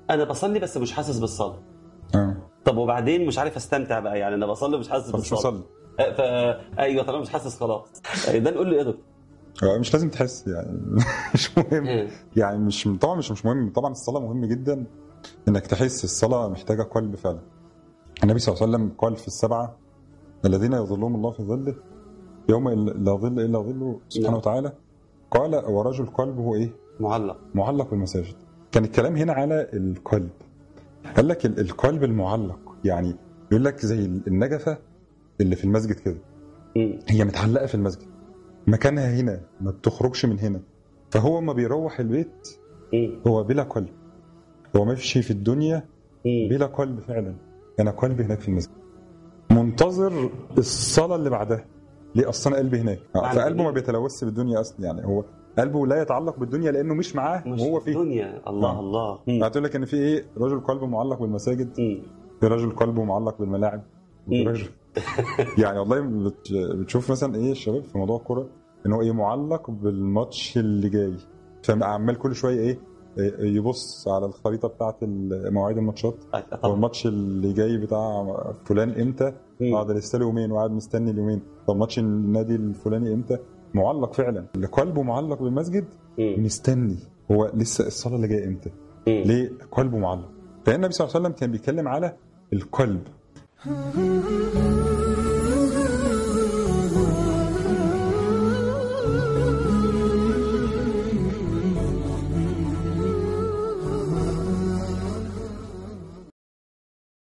انا بصلي بس مش حاسس بالصلاه اه طب وبعدين مش عارف استمتع بقى يعني انا بصلي مش حاسس فمش بالصلاه مصلي آه، فا ايوه طالما مش حاسس خلاص آه، ده نقول له ايه يا دكتور؟ آه، مش لازم تحس يعني مش مهم آه. يعني مش طبعا مش مش مهم طبعا الصلاه مهم جدا انك تحس الصلاه محتاجه قلب فعلا النبي صلى الله عليه وسلم قال في السبعه الذين يظلهم الله في ظله يوم لا ظل الا ظله سبحانه نعم. وتعالى قال ورجل قلبه ايه؟ معلق معلق بالمساجد كان الكلام هنا على القلب قال لك ال- القلب المعلق يعني يقول لك زي النجفه اللي في المسجد كده مم. هي متعلقه في المسجد مكانها هنا ما بتخرجش من هنا فهو ما بيروح البيت مم. هو بلا قلب هو ماشي في الدنيا مم. بلا قلب فعلا انا قلبي هناك في المسجد منتظر الصلاه اللي بعدها ليه اصلا قلبي هناك آه، معنى فقلبه ما إيه؟ بيتلوثش بالدنيا اصلا يعني هو قلبه لا يتعلق بالدنيا لانه مش معاه مش وهو في فيه الدنيا الله آه. الله مم. هتقول لك ان في ايه رجل قلبه معلق بالمساجد مم. في رجل قلبه معلق بالملاعب وفي مم. رجل يعني والله بت- بتشوف مثلا ايه الشباب في موضوع الكوره ان هو ايه معلق بالماتش اللي جاي فعمال كل شويه ايه إيه يبص على الخريطه بتاعت مواعيد الماتشات آه، هو طب الماتش اللي جاي بتاع فلان امتى مم. قاعد لسه له يومين وقاعد مستني اليومين طب ماتش النادي الفلاني امتى معلق فعلا اللي قلبه معلق بالمسجد مم. مستني هو لسه الصلاه اللي جايه امتى مم. ليه قلبه معلق فالنبي صلى الله عليه وسلم كان بيتكلم على القلب